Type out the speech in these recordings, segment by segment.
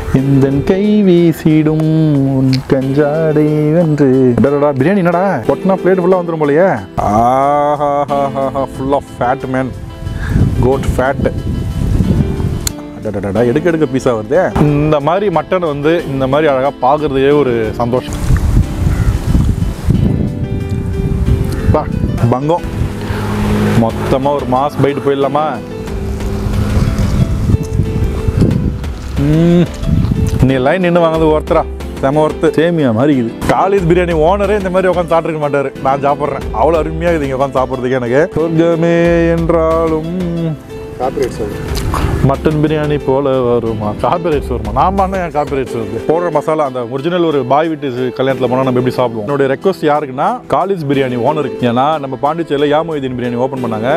இந்த கை வீசிடும் உன் கஞ்சாடை வென்று டடடா, பிரியாணி என்னடா கொட்டினா பிளேட் ஃபுல்லாக வந்துடும் போலயே ஆஹா full of fat man goat fat அடடடடா எடுக்க எடுக்க பீஸா வருதே இந்த மாதிரி மட்டன் வந்து இந்த மாதிரி அழகாக பார்க்குறதே ஒரு சந்தோஷம் பா பங்கம் மொத்தமாக ஒரு மாஸ் பைட்டு போயிடலாமா ம், நீ லைன் நின்று வாங்குறது ஒருத்தரா செம ஒருத்து சேமியா மாதிரி இருக்குது காலேஜ் பிரியாணி ஓனரே இந்த மாதிரி உட்காந்து சாப்பிட்டுருக்க மாட்டாரு நான் சாப்பிட்றேன் அவ்வளோ அருமையாக இருக்குது இங்கே உட்காந்து சாப்பிட்றதுக்கு எனக்கு சொர்க்கமே என்றாலும் கார்பரேட் சார் மட்டன் பிரியாணி போல வருமா கார்பரேட்ஸ் வருமா நான் பண்ண என் கார்பரேட்ஸ் வருது போடுற மசாலா அந்த ஒரிஜினல் ஒரு பாய் வீட்டு கல்யாணத்தில் போனால் நம்ம எப்படி சாப்பிடுவோம் என்னுடைய ரெக்வஸ்ட் யாருக்குன்னா காலேஜ் பிரியாணி ஓனருக்கு ஏன்னா நம்ம பாண்டிச்சேரியில் யாமொய்தீன் பிரியாணி ஓப்பன் பண்ணாங்க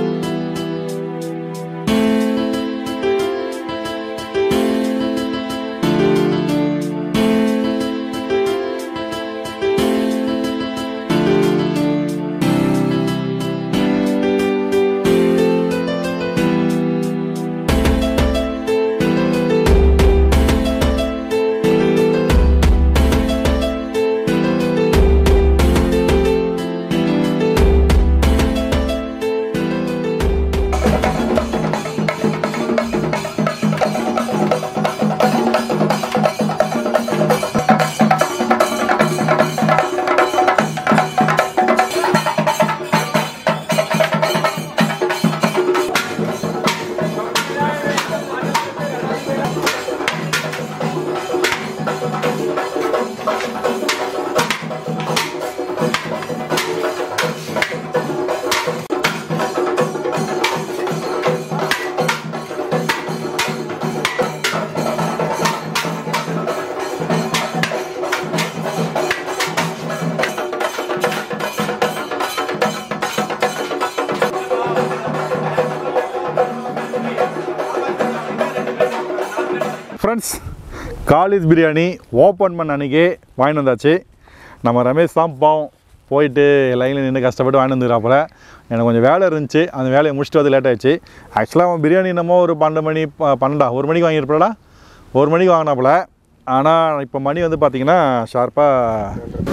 ஃப்ரெண்ட்ஸ் காலேஜ் பிரியாணி ஓப்பன் பண்ண அன்னைக்கே வாங்கிட்டு வந்தாச்சு நம்ம ரமேஷ் தான் பாவம் போயிட்டு லைனில் நின்று கஷ்டப்பட்டு வாங்கிட்டு வந்துக்கிறாப்புல எனக்கு கொஞ்சம் வேலை இருந்துச்சு அந்த வேலையை முடிச்சுட்டு வந்து லேட் ஆயிடுச்சு ஆக்சுவலாக அவன் பிரியாணி என்னமோ ஒரு பன்னெண்டு மணி ப- பன்னெண்டா ஒரு மணிக்கு வாங்கியிருப்பாடா ஒரு மணிக்கு வாங்கினாப்புல ஆனால் இப்போ மணி வந்து பார்த்தீங்கன்னா ஷார்ப்பாக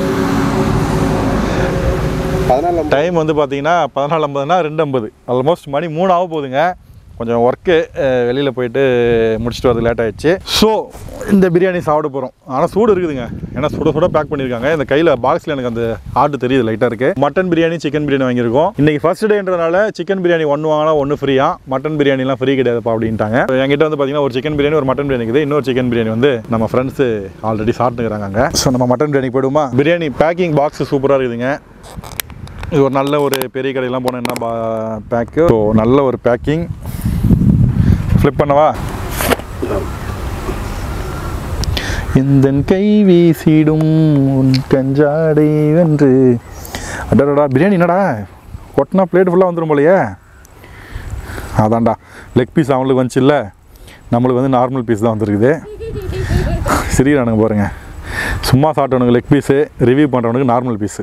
பதினாலு டைம் வந்து பார்த்தீங்கன்னா பதினாலு ஐம்பதுனா ரெண்டு ஐம்பது ஆல்மோஸ்ட் மணி மூணு ஆக போகுதுங்க கொஞ்சம் ஒர்க்கு வெளியில் போயிட்டு முடிச்சுட்டு வரது லேட் ஆயிடுச்சு ஸோ இந்த பிரியாணி சாப்பிட போகிறோம் ஆனால் சூடு இருக்குதுங்க ஏன்னா சுட சுட பேக் பண்ணியிருக்காங்க இந்த கையில் பாக்ஸில் எனக்கு அந்த ஆர்ட் தெரியுது லைட்டாக இருக்குது மட்டன் பிரியாணி சிக்கன் பிரியாணி வாங்கியிருக்கோம் இன்றைக்கி ஃபர்ஸ்ட் டேன்றனால சிக்கன் பிரியாணி ஒன்று வாங்கினா ஒன்று ஃப்ரீயா மட்டன் பிரியாணிலாம் ஃப்ரீ கிடையாதுப்பா அப்படின்ட்டாங்க என்கிட்ட வந்து பார்த்தீங்கன்னா ஒரு சிக்கன் பிரியாணி ஒரு மட்டன் பிரியாணி இருக்குது இன்னொரு சிக்கன் பிரியாணி வந்து நம்ம ஃப்ரெண்ட்ஸு ஆல்ரெடி சாப்பிட்டுக்கிறாங்க அங்கே ஸோ நம்ம மட்டன் பிரியாணி போயிடுமா பிரியாணி பேக்கிங் பாக்ஸ் சூப்பராக இருக்குதுங்க இது ஒரு நல்ல ஒரு பெரிய கடையெல்லாம் போனால் என்ன பேக்கு ஸோ நல்ல ஒரு பேக்கிங் ஃப்ளிப் பண்ணவா இந்த கை வீசிடும் உன் கஞ்சாடை வென்று அடடா பிரியாணி என்னடா கொட்டினா பிளேட் ஃபுல்லாக வந்துடும் போலையே அதான்டா லெக் பீஸ் அவங்களுக்கு வந்துச்சு இல்லை நம்மளுக்கு வந்து நார்மல் பீஸ் தான் வந்துருக்குது சிரிக்கிறானுங்க பாருங்க சும்மா சாப்பிட்டவனுக்கு லெக் பீஸு ரிவ்யூ பண்ணுறவனுக்கு நார்மல் பீஸு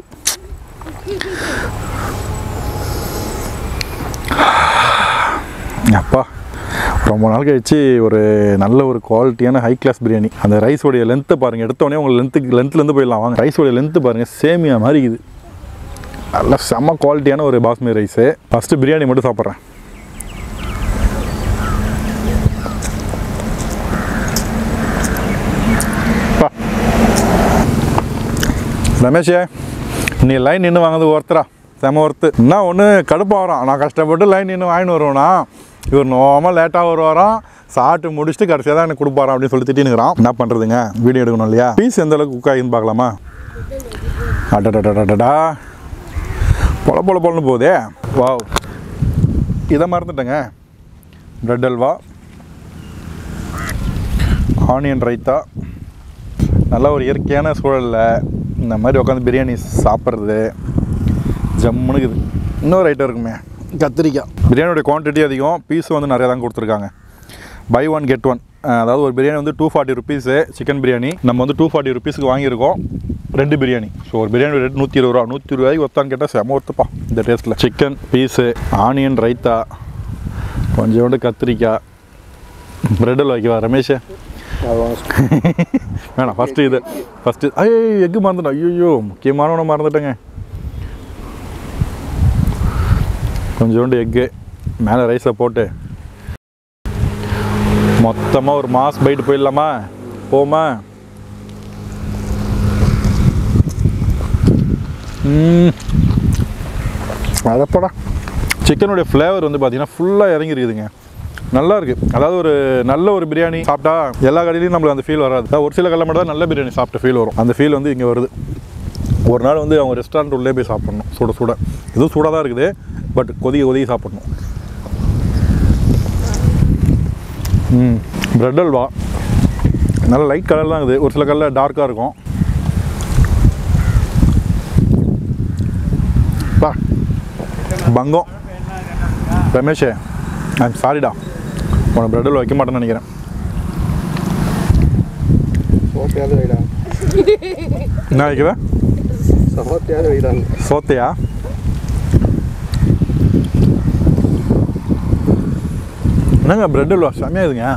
அப்பா ரொம்ப நாள் கழிச்சு ஒரு நல்ல ஒரு குவாலிட்டியான ஹை கிளாஸ் பிரியாணி அந்த ரைஸோடைய லென்த்தை பாருங்கள் எடுத்தோடனே உங்களுக்கு லென்த்துக்கு லென்த்லேருந்து போயிடலாம் வாங்க ரைஸோடைய லென்த்து பாருங்கள் சேமியா மாதிரி இருக்குது நல்ல செம்ம குவாலிட்டியான ஒரு பாஸ்மதி ரைஸு ஃபஸ்ட்டு பிரியாணி மட்டும் சாப்பிட்றேன் பா. ரமேஷே நீ லைன் நின்று வாங்குறது ஒருத்தரா செம ஒருத்து என்ன ஒன்று கடுப்பாக வரோம் நான் கஷ்டப்பட்டு லைன் நின்று வாங்கின்னு வருவேனா இவர் நோமல் லேட்டாக வருவாராம் சாப்பிட்டு முடிச்சுட்டு கடைசியாக தான் எனக்கு கொடுப்பாராம் அப்படின்னு சொல்லி திட்டினுக்கிறான் என்ன பண்ணுறதுங்க வீடியோ எடுக்கணும் இல்லையா பீஸ் எந்த அளவுக்கு குக் ஆகின்னு பார்க்கலாமா அடடடடடடா பொல பொல பொலன்னு போகுதே வாவ் இதை மறந்துட்டேங்க பிரெட் அல்வா ஆனியன் ரைத்தா நல்ல ஒரு இயற்கையான சூழலில் இந்த மாதிரி உட்காந்து பிரியாணி சாப்பிட்றது ஜம்முன்னு இருக்குது இன்னொரு ஐட்டம் இருக்குமே கத்திரிக்காய் பிரியாணியோட குவான்டிட்டி அதிகம் பீஸ் வந்து நிறையா தான் கொடுத்துருக்காங்க பை ஒன் கெட் ஒன் அதாவது ஒரு பிரியாணி வந்து two forty rupees chicken biryani நம்ம வந்து டூ ஃபார்ட்டி ருபீஸுக்கு வாங்கியிருக்கோம் ரெண்டு பிரியாணி ஸோ ஒரு பிரியாணி ரேட் நூற்றி இருபது ரூபா நூற்றி இருபது ரூபாய்க்கு ஒத்தான்னு கேட்டால் செம ஒத்துப்பா இந்த டேஸ்ட்டில் சிக்கன் பீஸு ஆனியன் ரைத்தா கொஞ்சோண்டு கத்திரிக்காய் பிரெட்டில் வைக்கவா ரமேஷ் அது வாங்க வேணாம் ஃபஸ்ட்டு இது ஃபஸ்ட்டு ஐயோ எக்கு மறந்துட்டேன் ஐயோ முக்கியமானவனை மறந்துட்டேங்க கொஞ்சோண்டு எக்கு மேலே ரைஸை போட்டு மொத்தமாக ஒரு மாஸ் பைட்டு போயிடலாமா போமா ம் அதப்படா சிக்கனுடைய ஃப்ளேவர் வந்து பார்த்தீங்கன்னா ஃபுல்லாக இறங்கிருக்குதுங்க நல்லா இருக்கு அதாவது ஒரு நல்ல ஒரு பிரியாணி சாப்பிட்டா எல்லா கடையிலையும் நம்மளுக்கு அந்த ஃபீல் வராது அதாவது ஒரு சில கடையில் மட்டும் தான் நல்ல பிரியாணி சாப்பிட்ட ஃபீல் வரும் அந்த ஃபீல் வந்து இங்கே வருது ஒரு நாள் வந்து அவங்க ரெஸ்டாரண்ட் உள்ளே போய் சாப்பிடணும் சுட சுட இதுவும் சூடாக தான் இருக்குது பட் கொதிக்க கொதிக்க சாப்பிடணும் ம் பிரெட் அல்வா நல்ல லைட் கலர் தான் இருக்குது ஒரு சில கலரில் டார்க்காக இருக்கும் பா பங்கம் ரமேஷே ஐம் சாரிடா உனக்கு பிரெட்டில் வைக்க மாட்டேன்னு நினைக்கிறேன் சோத்தையாவது வைடா என்ன வைக்கிறேன் சோத்தையாவது வைடாங்க சோத்தையா என்னங்க பிரெட் அல்வா செம்மையாக இதுங்க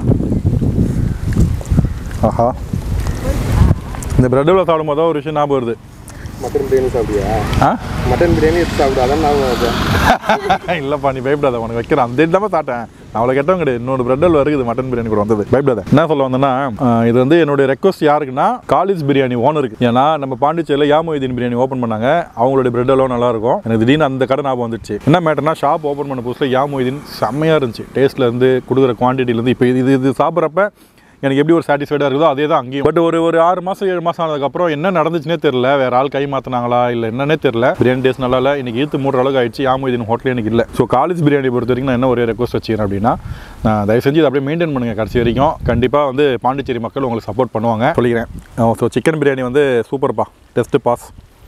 ஆஹா இந்த பிரெட் அல்வா சாப்பிடும்போது தான் ஒரு விஷயம் ஞாபகம் வருது மட்டன் பிரியாணி சாப்பிடுவியா ஆ மட்டன் பிரியாணி எடுத்து சாப்பிடு அதான் ஞாபகம் வருது இல்லைப்பா நீ பயப்படாத உனக்கு வைக்கிறேன் அந்த இல்லாம சாப்பிட்டேன் நான் அவ்வளோ கெட்டவங்க கிடையாது இன்னொரு பிரெட் அல்வா இருக்குது மட்டன் பிரியாணி கூட வந்தது பயப்படாத என்ன சொல்ல வந்தேன்னா ஆஹ், இது வந்து என்னுடைய ரெக்வஸ்ட் யாருக்குன்னா காலேஜ் பிரியாணி ஓனருக்கு ஏன்னா நம்ம பாண்டிச்சேரியில் யாமொய்தீன் பிரியாணி ஓப்பன் பண்ணாங்க அவங்களுடைய பிரெட் அல்வா நல்லா இருக்கும் எனக்கு திடீர்னு அந்த கடை ஞாபகம் வந்துச்சு என்ன மேட்டர்னா ஷாப் ஓப்பன் பண்ண புதுசில் யாமொய்தீன் செம்மையாக இருந்துச்சு டேஸ்ட்ல இருந்து கொடுக்குற குவான்டிட்டிலேருந்து இப்போ இது இது சாப்பிட்றப்ப எனக்கு எப்படி ஒரு சாட்டிஸ்ஃபைடாக இருக்குதோ அதே தான் அங்கேயும் பட் ஒரு ஒரு ஆறு மாதம் ஏழு மாதம் ஆனதுக்கப்புறம் என்ன நடந்துச்சுனே தெரில வேற ஆள் கை மாற்றினாங்களா இல்லை என்னன்னே தெரில பிரியாணி டேஸ்ட் நல்லா இல்லை இன்னைக்கு ஈர்த்து மூடுற அளவுக்கு ஆயிடுச்சு யாமுதீன் ஹோட்டல் எனக்கு இல்லை ஸோ காலேஜ் பிரியாணி பொறுத்த வரைக்கும் நான் என்ன ஒரே ரெக்வஸ்ட் வச்சுக்கிறேன் அப்படின்னா நான் தயவு செஞ்சு இதை அப்படியே மெயின்டைன் பண்ணுங்க கடைசி வரைக்கும் கண்டிப்பாக வந்து பாண்டிச்சேரி மக்கள் உங்களுக்கு சப்போர்ட் பண்ணுவாங்க சொல்லிக்கிறேன் ஸோ சிக்கன் பிரியாணி வந்து சூப்பர்ப்பா டெஸ்ட்டு பாஸ்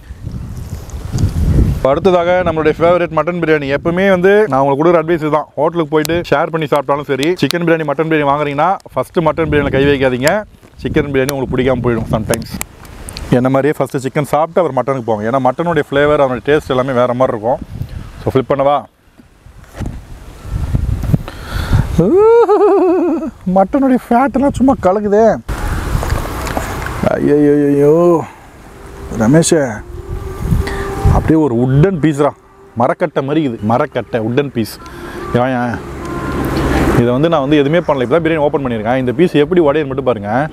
இப்போ அடுத்ததாக நம்மளுடைய ஃபேவரட் மட்டன் பிரியாணி எப்பவுமே வந்து நான் உங்களுக்கு கொடுக்குற அட்வைஸ் தான் ஹோட்டலுக்கு போயிட்டு ஷேர் பண்ணி சாப்பிட்டாலும் சரி சிக்கன் பிரியாணி மட்டன் பிரியாணி வாங்குறீங்கன்னா ஃபஸ்ட்டு மட்டன் பிரியாணியில் கை வைக்காதீங்க சிக்கன் பிரியாணி உங்களுக்கு பிடிக்காம போயிடும் சம்டைம்ஸ் என்ன மாதிரியே ஃபஸ்ட்டு சிக்கன் சாப்பிட்டு அப்புறம் மட்டனுக்கு போங்க ஏன்னா மட்டனுடைய ஃப்ளேவர் அதனுடைய டேஸ்ட் எல்லாமே வேறு மாதிரி இருக்கும் ஸோ ஃப்ளிப் பண்ணவா மட்டனுடைய ஃபேட்டெல்லாம் சும்மா கலக்குதே ஐயோ ரமேஷே அப்படியே ஒரு உட்டன் பீஸ்ரா மரக்கட்டை மாதிரி இது மரக்கட்டை உட்டன் பீஸ் ஏன் இதை வந்து நான் வந்து எதுவுமே பண்ணல இப்போ தான் பிரியாணி ஓப்பன் பண்ணியிருக்கேன் இந்த பீஸ் எப்படி உடையன்னு மட்டும் பாருங்கள்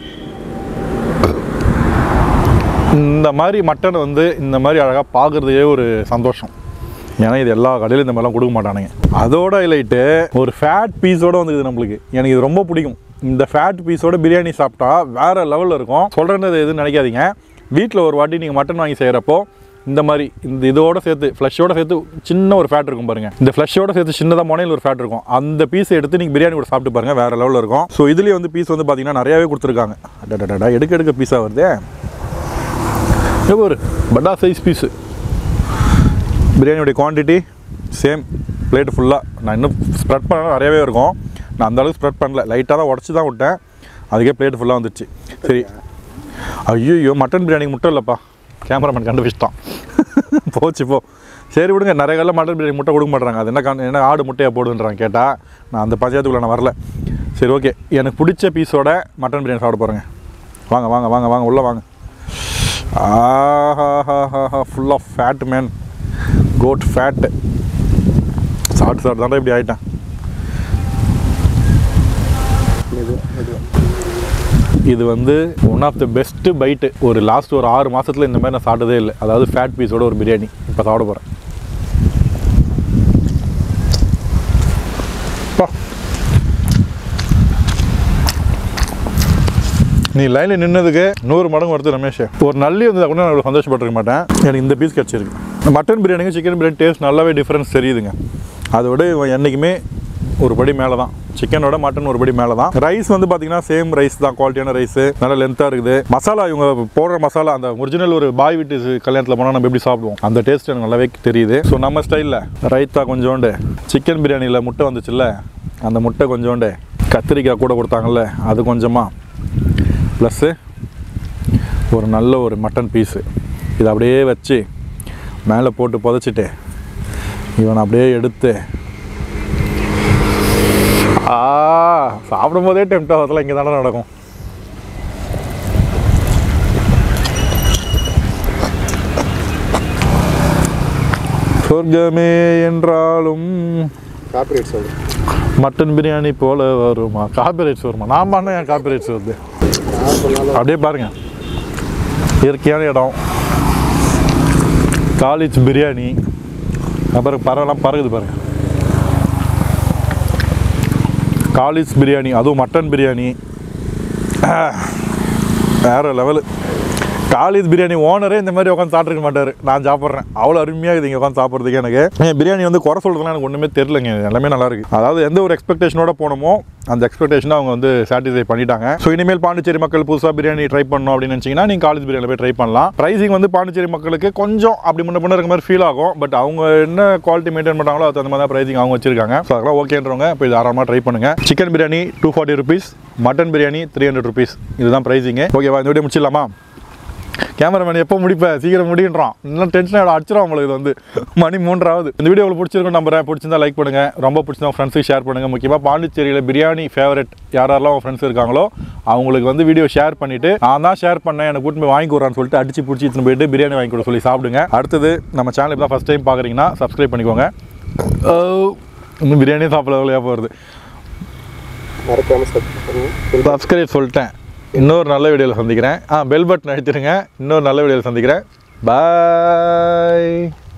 இந்த மாதிரி மட்டன் வந்து இந்த மாதிரி அழகாக பார்க்குறதே ஒரு சந்தோஷம் ஏன்னா இது எல்லா கடையிலும் இந்த மாதிரிலாம் கொடுக்க மாட்டானுங்க அதோட ஹைலைட்டு ஒரு ஃபேட் பீஸோட வந்துக்குது நம்மளுக்கு எனக்கு இது ரொம்ப பிடிக்கும் இந்த ஃபேட் பீஸோட பிரியாணி சாப்பிட்டா வேற லெவலில் இருக்கும் சொல்கிறது எதுவும் நினைக்காதீங்க வீட்டில் ஒரு வாட்டி நீங்கள் மட்டன் வாங்கி செய்கிறப்போ இந்த மாதிரி இந்த இதோட சேர்த்து ஃப்ளஷோட சேர்த்து சின்ன ஒரு ஃபேட் இருக்கும் பாருங்க இந்த ஃப்ளஷோட சேர்த்து சின்னதாக முனையில் ஒரு ஃபேட் இருக்கும் அந்த பீஸை எடுத்து நீங்கள் பிரியாணி கூட சாப்பிட்டு பாருங்க வேற லெவலில் இருக்கும் ஸோ இதுலேயே வந்து பீஸ் வந்து பார்த்தீங்கன்னா நிறையாவே கொடுத்துருக்காங்க அடடடா எடுக்க எடுக்க பீஸாக வருதே இது ஒரு பட்டா சைஸ் பீஸு பிரியாணியோடைய குவான்டிட்டி சேம் பிளேட் ஃபுல்லாக நான் இன்னும் ஸ்ப்ரெட் பண்ண நிறையவே இருக்கும் நான் அந்த அளவுக்கு ஸ்ப்ரெட் பண்ணல லைட்டாக தான் உடச்சி தான் விட்டேன் அதுக்கே பிளேட் ஃபுல்லாக வந்துச்சு சரி ஐயோ மட்டன் பிரியாணிக்கு முட்டை இல்லைப்பா கேமராமேன் கண்டுபிடிச்சிட்டான் போச்சு போ சரி விடுங்க நிறைய கல்ல மட்டன் பிரியாணி முட்டை கொடுக்க மாட்றாங்க அது என்ன காரணம் என்ன ஆடு முட்டையாக போடுன்றாங்க கேட்டால் நான் அந்த பஞ்சாயத்துக்குள்ளே நான் வரல சரி ஓகே எனக்கு பிடிச்ச பீஸோட மட்டன் பிரியாணி சாப்பிட போகிறேங்க வாங்க வாங்க வாங்க வாங்க உள்ளே வாங்க ஆஹா full of fat man goat fat சாப்பிட்டு சாப்பிட்டு தாண்டா இப்படி ஆயிட்டேன் மெதுவா மெதுவா இது வந்து one of the best bite ஒரு லாஸ்ட் ஒரு ஆறு மாசத்துல இந்த மாதிரி நான் சாப்பிட்டதே இல்லை அதாவது ஃபேட் பீஸோட ஒரு பிரியாணி இப்போ சாப்பிட போகிறேன் நீ லைனில் நின்னதுக்கு நூறு மடங்கு வருது ரமேஷ் ஒரு நல்லி வந்து கூட நான் இவ்வளோ சந்தோஷப்பட்டிருக்க மாட்டேன் எனக்கு இந்த பீஸ் கிடச்சிருக்கு மட்டன் பிரியாணிக்கும் சிக்கன் பிரியாணி டேஸ்ட் நல்லாவே டிஃப்ரென்ஸ் தெரியுதுங்க அதோட இவன் என்றைக்குமே ஒரு படி மேலே தான் சிக்கனோட மட்டன் ஒரு படி மேலே தான் ரைஸ் வந்து பார்த்தீங்கன்னா சேம் ரைஸ் தான் குவாலிட்டியான ரைஸ் நல்ல லென்த்தாக இருக்குது மசாலா இவங்க போடுற மசாலா அந்த ஒரிஜினல் ஒரு பாய் வீட்டு கல்யாணத்தில் போனால் நம்ம எப்படி சாப்பிடுவோம் அந்த டேஸ்ட் எனக்கு நல்லாவே தெரியுது ஸோ நம்ம ஸ்டைலில் ரைத்தா கொஞ்சோண்டு சிக்கன் பிரியாணியில் முட்டை வந்துச்சுல்ல அந்த முட்டை கொஞ்சோண்டு கத்திரிக்காய் கூட கொடுத்தாங்கல்ல அது கொஞ்சமாக ப்ளஸ்ஸு ஒரு நல்ல ஒரு மட்டன் பீஸு இதை அப்படியே வச்சு மேலே போட்டு புதைச்சிட்டு இவனை அப்படியே எடுத்து ஆ சாப்பிடும் போதே டெம்ட் ஆகிறதுல இங்கே தானே நடக்கும் சொர்க்கமே என்றாலும் காப்பிரைட் சொல்லு மட்டன் பிரியாணி போல வருமா காப்பிரைட்ஸ் வருமா நான் பண்ண என் காப்பிரைட்ஸ் வருது யார் பண்ணாலும் அப்படியே பாருங்க இயற்கையான இடம் காலேஜ் பிரியாணி அப்புறம் பறவைலாம் பறகுது பாருங்க காலேஜ் பிரியாணி அதுவும் மட்டன் பிரியாணி வேற லெவலு காலேஜ் பிரியாணி ஓனரே இந்த மாதிரி உட்காந்து சாப்பிட்ருக்க மாட்டார் நான் சாப்பிட்றேன் அவ்வளோ அருமையாக இருக்குது இங்கே உட்காந்து சாப்பிட்றதுக்கு எனக்கு ஏன் பிரியாணி வந்து குறை சொல்கிறதுலாம் எனக்கு ஒன்றுமே தெரிலங்க எல்லாமே நல்லா இருக்கு அதாவது எந்த ஒரு எக்ஸ்பெக்டேஷனோட போனோமோ அந்த எக்ஸ்பெக்டேஷனை அவங்க வந்து சாட்டிஸ்ஃபை பண்ணிட்டாங்க ஸோ இனிமேல் பாண்டிச்சேரி மக்கள் புதுசாக பிரியாணி ட்ரை பண்ணணும் அப்படின்னு நினச்சிங்கன்னா நீங்கள் காலேஜ் பிரியாணி போய் ட்ரை பண்ணலாம் ப்ரைஸிங் வந்து பாண்டிச்சேரி மக்களுக்கு கொஞ்சம் அப்படி முன்ன பண்ண இருக்க மாதிரி ஃபீல் ஆகும் பட் அவங்க என்ன குவாலிட்டி மெயின்டைன் பண்ணுறாங்களோ அது அந்த மாதிரி தான் ப்ரைஸிங் அவங்க வச்சிருக்காங்க ஸோ அதெல்லாம் ஓகேன்றவங்க போய் தாராளமாக ட்ரை பண்ணுங்கள் chicken biryani two forty rupees mutton biryani three hundred rupees இதுதான் ப்ரைஸிங்க ஓகேவா இந்த வீடியோ முடிச்சிடலாமா கேமராமேன் எப்போ முடிப்பேன் சீக்கிரம் முடின்றான் இன்னும் டென்ஷன் ஆகிடும் அடிச்சிடும் உங்களுக்கு இது வந்து மணி மூன்றாவது இந்த வீடியோ உங்களுக்கு பிடிச்சிருக்கும் நம்புறேன் பிடிச்சிருந்தா லைக் பண்ணுங்க ரொம்ப பிடிச்சிருந்தா ஃப்ரெண்ட்ஸுக்கு ஷேர் பண்ணுங்க முக்கியமாக பாண்டிச்சேரியில் பிரியாணி ஃபேவரட் யார் யாரெல்லாம் உங்கள் ஃப்ரெண்ட்ஸ் இருக்காங்களோ அவங்களுக்கு வந்து வீடியோ ஷேர் பண்ணிட்டு நான் தான் ஷேர் பண்ணேன் எனக்கு கூட்டு போய் வாங்கி கொடுறான்னு சொல்லிட்டு அடிச்சு பிடிச்சி எடுத்துன்னு போயிட்டு பிரியாணி வாங்கி கொடுக்க சொல்லி சாப்பிடுங்க அடுத்தது நம்ம சேனல் இப்போ தான் ஃபஸ்ட் டைம் பார்க்குறீங்கன்னா சப்ஸ்கிரைப் பண்ணிக்கோங்க அஹ், இன்னும் பிரியாணியே சாப்பிட வழியாக போகிறது மறக்காமல் சப்ஸ்கிரைப் பண்ணுங்க சப்ஸ்கிரைப் சொல்லிட்டேன் இன்னொரு நல்ல வீடியோவில் சந்திக்கிறேன் ஆ பெல் பட்டன் அழுத்திடுங்க இன்னொரு நல்ல வீடியோவில் சந்திக்கிறேன் பாய்